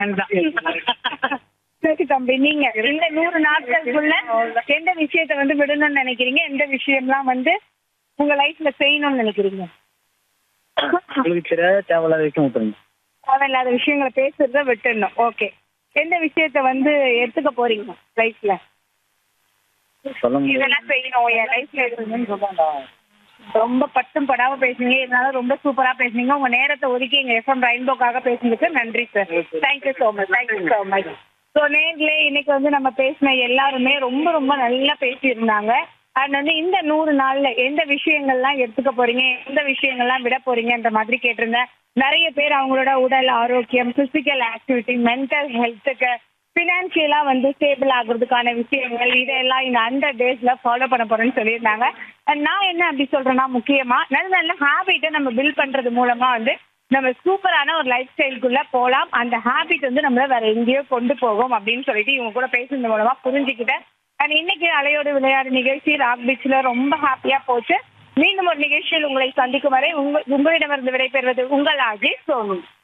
சரி தம்பி நீங்க இந்த நூறு நாட்களுக்குள்ள எந்த விஷயத்த வந்து விடணும்னு நினைக்கிறீங்க எந்த விஷயம்லாம் வந்து உங்க லைஃப்ல செய்யணும்னு நினைக்கிறீங்க உங்களுக்கு தெரியாத தேவையில்லாத விஷயம் விட்டுருங்க தேவையில்லாத விஷயங்களை பேசுறத விட்டுடணும் ஓகே எந்த விஷயத்த வந்து எடுத்துக்க போறீங்க லைஃப்ல சொல்ல முடியாது இதெல்லாம் செய்யணும் என் லைஃப்ல இருக்கணும்னு ரொம்ப பட்டும் படாம பேசுனீங்க இருந்தாலும் ரொம்ப சூப்பரா பேசுனீங்க உங்க நேரத்தை ஒதுக்கி எங்க எஃப்எம் ரெயின்போக்காக பேசுனதுக்கு நன்றி sir thank you so much thank you so much so நேர்ல இன்னைக்கு வந்து நம்ம பேசின எல்லாருமே ரொம்ப ரொம்ப நல்லா பேசியிருந்தாங்க அண்ட் வந்து இந்த நூறு நாள்ல எந்த விஷயங்கள்லாம் எடுத்துக்க போறீங்க எந்த விஷயங்கள்லாம் விட போறீங்கன்ற மாதிரி கேட்டிருந்தேன் நிறைய பேர் அவங்களோட உடல் ஆரோக்கியம் பிசிக்கல் ஆக்டிவிட்டி மென்டல் ஹெல்த்துக்கு பினான்சியலா வந்து ஸ்டேபிள் ஆகுறதுக்கான விஷயங்கள் இதெல்லாம் இந்த ஹண்ட்ரட் டேஸ்ல ஃபாலோ பண்ண போறேன்னு சொல்லியிருந்தாங்க And நான் என்ன அப்படி சொல்றேன்னா முக்கியமா நல்ல நல்ல ஹாபிட்டை நம்ம பில்ட் பண்றது மூலமா வந்து நம்ம சூப்பரான ஒரு லைஃப் ஸ்டைலுக்குள்ள போலாம் அந்த ஹாபிட் வந்து நம்மள வேற எங்கேயோ கொண்டு போகும் அப்படின்னு சொல்லிட்டு இவங்க கூட பேசுறது மூலமா புரிஞ்சுக்கிட்டேன் அண்ட் இன்னைக்கு அலையோடு விளையாடு நிகழ்ச்சி ராக் பீச்ல ரொம்ப ஹாப்பியா போச்சு மீண்டும் ஒரு நிகழ்ச்சியில் உங்களை சந்திக்கும் வரை உங்க உங்களிடமிருந்து விடைபெறுவது உங்கள் ஆஜி சோனு